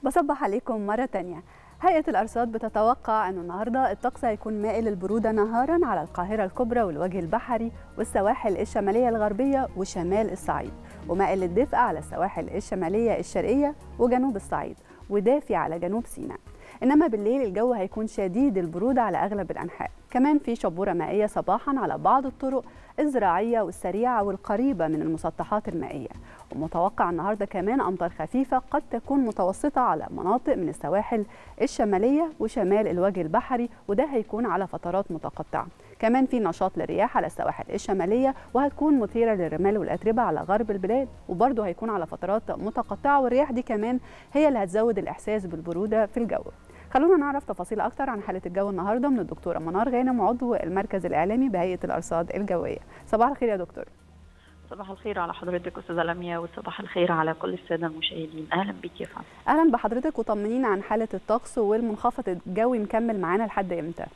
بصبح عليكم مرة تانية هيئة الأرصاد بتتوقع أن النهاردة الطقس هيكون مائل للبرودة نهارا على القاهرة الكبرى والوجه البحري والسواحل الشمالية الغربية وشمال الصعيد ومائل للدفء على السواحل الشمالية الشرقية وجنوب الصعيد ودافي على جنوب سيناء إنما بالليل الجو هيكون شديد البرودة على أغلب الأنحاء كمان في شبورة مائية صباحا على بعض الطرق الزراعية والسريعة والقريبة من المسطحات المائية ومتوقع النهاردة كمان أمطار خفيفة قد تكون متوسطة على مناطق من السواحل الشمالية وشمال الوجه البحري وده هيكون على فترات متقطعة كمان في نشاط للرياح على السواحل الشمالية وهتكون مثيرة للرمال والأتربة على غرب البلاد وبرضه هيكون على فترات متقطعة والرياح دي كمان هي اللي هتزود الإحساس بالبرودة في الجو خلونا نعرف تفاصيل أكتر عن حالة الجو النهاردة من الدكتورة منار غانم عضو المركز الإعلامي بهيئة الأرصاد الجوية صباح الخير يا دكتور صباح الخير على حضرتك استاذه لميا وصباح الخير على كل الساده المشاهدين اهلا بيك يا فندم أهلا بحضرتك وطمنينا عن حالة الطقس والمنخفض الجوي مكمل معانا لحد إمتى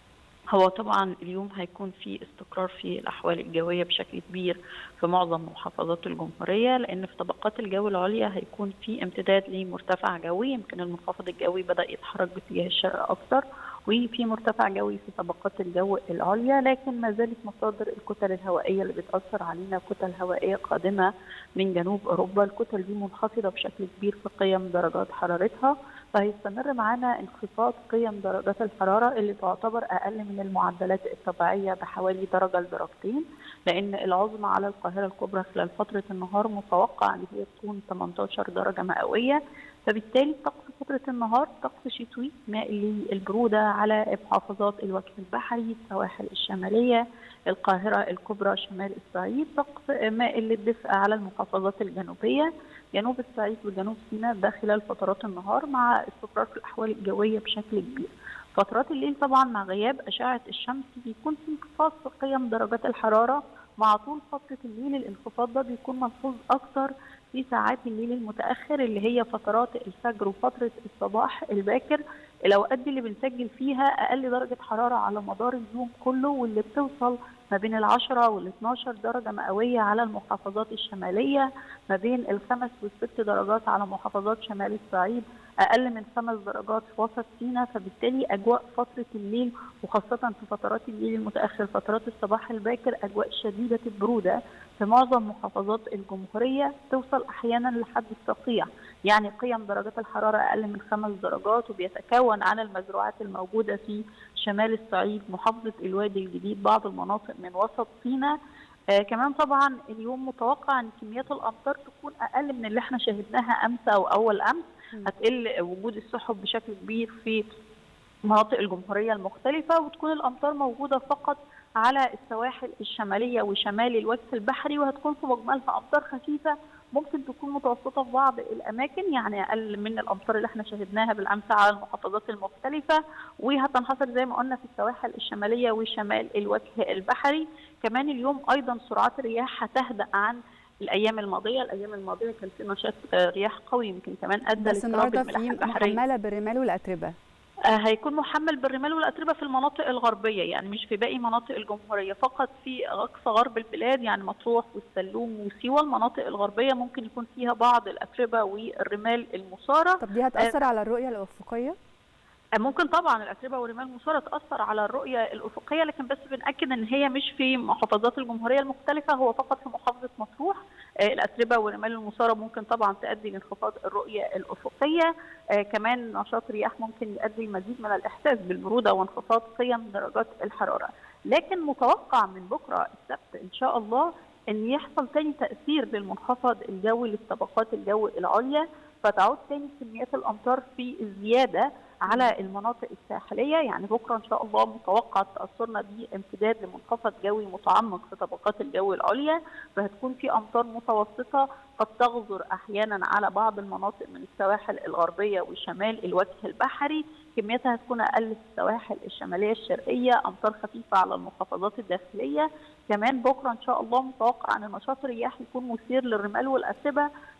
هو طبعا اليوم هيكون في استقرار في الاحوال الجويه بشكل كبير في معظم محافظات الجمهوريه لان في طبقات الجو العليا هيكون في امتداد لمرتفع جوي يمكن المنخفض الجوي بدا يتحرك باتجاه الشرق اكثر وفي مرتفع جوي في طبقات الجو العليا لكن ما زالت مصادر الكتل الهوائيه اللي بتاثر علينا كتل هوائيه قادمه من جنوب اوروبا الكتل دي منخفضه بشكل كبير في قيم درجات حرارتها فهيستمر معانا انخفاض قيم درجات الحراره اللي تعتبر اقل من المعدلات الطبيعيه بحوالي درجه لدرجتين لان العظمى على القاهره الكبرى خلال فتره النهار متوقع ان هي تكون 18 درجه مئويه فبالتالي طقس فترة النهار طقس شتوي مائل للبرودة على محافظات الوجه البحري السواحل الشمالية القاهرة الكبرى شمال الصعيد طقس مائل للدفء على المحافظات الجنوبية جنوب الصعيد وجنوب سيناء ده خلال فترات النهار مع استقرار في الأحوال الجوية بشكل كبير فترات الليل طبعا مع غياب أشعة الشمس بيكون في انخفاض في قيم درجات الحرارة مع طول فترة الليل الانخفاض ده بيكون ملحوظ أكتر في ساعات الليل المتأخر اللي هي فترات الفجر وفترة الصباح الباكر الأوقات دي اللي بنسجل فيها أقل درجة حرارة على مدار اليوم كله واللي بتوصل ما بين العشرة وال 12 درجة مئوية على المحافظات الشمالية ما بين الخمس والست درجات على محافظات شمال الصعيد أقل من خمس درجات في وسط سيناء فبالتالي أجواء فترة الليل وخاصة في فترات الليل المتأخر فترات الصباح الباكر أجواء شديدة البرودة في معظم محافظات الجمهورية توصل أحيانا لحد الصقيع يعني قيم درجات الحرارة أقل من خمس درجات وبيتكون عن المزروعات الموجودة في شمال الصعيد محافظة الوادي الجديد بعض المناطق من وسط سيناء آه كمان طبعا اليوم متوقع ان كميات الامطار تكون اقل من اللي احنا شاهدناها امس او اول امس هتقل وجود السحب بشكل كبير في مناطق الجمهوريه المختلفه وتكون الامطار موجوده فقط على السواحل الشماليه وشمال الوجه البحري وهتكون في مجملها امطار خفيفه ممكن تكون متوسطه في بعض الاماكن يعني اقل من الامطار اللي احنا شاهدناها بالامس على المحافظات المختلفه وهتنحصر زي ما قلنا في السواحل الشماليه وشمال الوجه البحري كمان اليوم ايضا سرعات الرياح هتهدأ عن الايام الماضيه الايام الماضيه كان في نشاط رياح قوي يمكن كمان ادى بس النهارده في محمله بالرمال والاتربه هيكون محمل بالرمال والاتربه في المناطق الغربيه يعني مش في باقي مناطق الجمهوريه فقط في اقصى غرب البلاد يعني مطروح والسلوم وسيوه المناطق الغربيه ممكن يكون فيها بعض الاتربه والرمال المثاره طب دي هتاثر على الرؤيه الافقيه ممكن طبعا الاتربه والرمال المثاره تاثر على الرؤيه الافقيه لكن بس بناكد ان هي مش في محافظات الجمهوريه المختلفه هو فقط في محافظه مطروح الاتربه والرمال المثاره ممكن طبعا تؤدي لانخفاض الرؤيه الافقيه كمان نشاط رياح ممكن يؤدي المزيد من الاحساس بالبروده وانخفاض قيم درجات الحراره لكن متوقع من بكره السبت ان شاء الله ان يحصل تاني تاثير للمنخفض الجوي للطبقات الجو العليا فتعود تاني كميات الامطار في الزياده على المناطق الساحليه يعني بكره ان شاء الله متوقع تاثرنا بامتداد لمنخفض جوي متعمق في طبقات الجو العليا فهتكون في امطار متوسطه قد تغزر احيانا على بعض المناطق من السواحل الغربيه وشمال الوجه البحري كميتها هتكون اقل في السواحل الشماليه الشرقيه امطار خفيفه على المحافظات الداخليه كمان بكره ان شاء الله متوقع ان نشاط الرياح يكون مثير للرمال والاتربه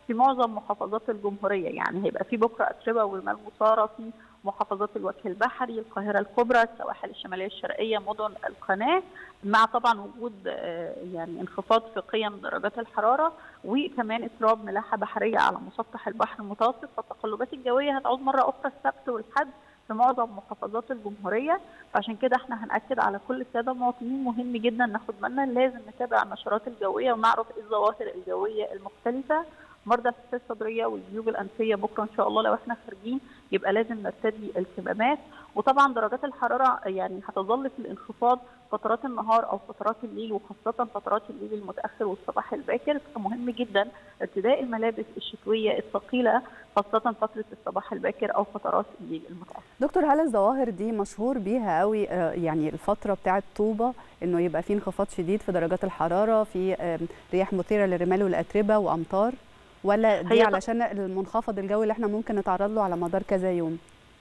في معظم محافظات الجمهوريه يعني هيبقى في بكره اتربه ورمال مثاره في محافظات الوجه البحري القاهره الكبرى السواحل الشماليه الشرقيه مدن القناه مع طبعا وجود يعني انخفاض في قيم درجات الحراره وكمان اضطراب ملاحه بحريه على مسطح البحر المتوسط فالتقلبات الجويه هتعود مره اخرى السبت والحد في معظم محافظات الجمهوريه فعشان كده احنا هناكد على كل الساده المواطنين مهم جدا ناخد بالنا لازم نتابع النشرات الجويه ونعرف ايه الظواهر الجويه المختلفه مرضى الحساسيه الصدريه والجيوب الانفيه بكره ان شاء الله لو احنا خارجين يبقى لازم نرتدي الكمامات وطبعا درجات الحراره يعني هتظل في الانخفاض فترات النهار او فترات الليل وخاصه فترات الليل المتاخر والصباح الباكر فمهم جدا ارتداء الملابس الشتويه الثقيله خاصه فتره الصباح الباكر او فترات الليل المتاخر. دكتور هل الظواهر دي مشهور بيها قوي يعني الفتره بتاعه طوبه انه يبقى في انخفاض شديد في درجات الحراره في رياح مثيره للرمال والاتربه وامطار؟ ولا دي علشان المنخفض الجوي اللي احنا ممكن نتعرض له على مدار كذا يوم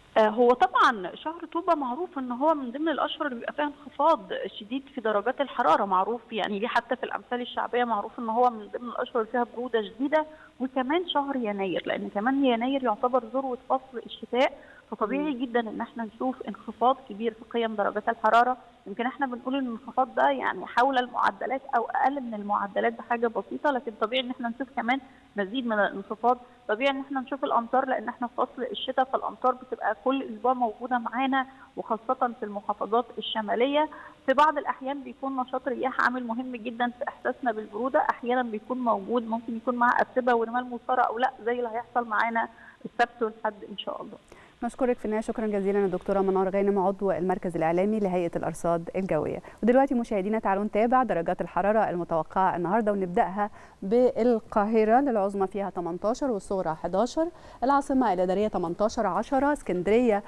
هو طبعا شهر طوبة معروف ان هو من ضمن الاشهر اللي بيبقى فيها انخفاض شديد في درجات الحراره معروف يعني دي حتى في الامثال الشعبيه معروف ان هو من ضمن الاشهر اللي فيها بروده شديده وكمان شهر يناير لان كمان يناير يعتبر ذروه فصل الشتاء فطبيعي جدا ان احنا نشوف انخفاض كبير في قيم درجات الحراره يمكن احنا بنقول ان الانخفاض ده يعني حول المعدلات او اقل من المعدلات بحاجه بسيطه لكن طبيعي ان احنا نشوف كمان مزيد من الانخفاض طبيعي ان احنا نشوف الامطار لان احنا في فصل الشتاء فالامطار بتبقى كل اسبوع موجوده معانا وخاصه في المحافظات الشماليه في بعض الاحيان بيكون نشاط رياح عامل مهم جدا في احساسنا بالبروده احيانا بيكون موجود ممكن يكون معاه اتربه ورمال مثاره او لا زي اللي هيحصل معانا السبت والحد ان شاء الله نشكرك في النهايه شكرا جزيلا الدكتوره منار غانم عضو المركز الاعلامي لهيئه الارصاد الجويه ودلوقتي مشاهدينا تعالوا نتابع درجات الحراره المتوقعه النهارده ونبداها بالقاهره للعظمى فيها 18 والصغرى 11 العاصمه الاداريه 18 10 اسكندريه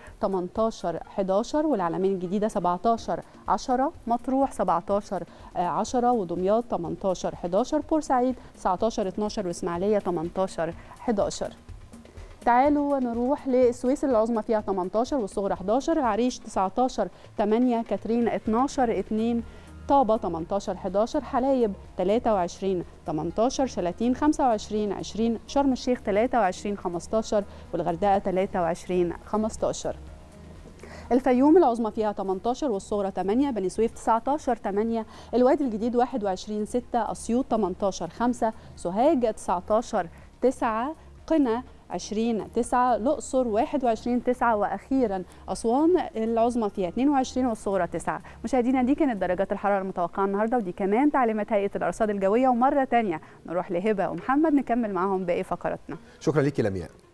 18 11 والعلمين الجديده 17 10 مطروح 17 10 ودمياط 18 11 بورسعيد 19 12 واسماعيليه 18 11 تعالوا نروح للسويس العظمى فيها 18 والصغرى 11 العريش 19 8 كاترين 12 2 طابة 18 11 حلايب 23 18 شلاتين 25 20 شرم الشيخ 23 15 والغردقة 23 15 الفيوم العظمى فيها 18 والصغرى 8 بني سويف 19 8 الوادي الجديد 21 6 اسيوط 18 5 سوهاج 19 9 قنا 20 9 الأقصر 21 9 وأخيرا أسوان العظمى فيها 22 والصغرى 9 مشاهدينا دي كانت درجات الحرارة المتوقعة النهاردة ودي كمان تعليمات هيئة الأرصاد الجوية ومرة تانية نروح لهبة ومحمد نكمل معاهم باقي فقراتنا شكرا ليكي لمياء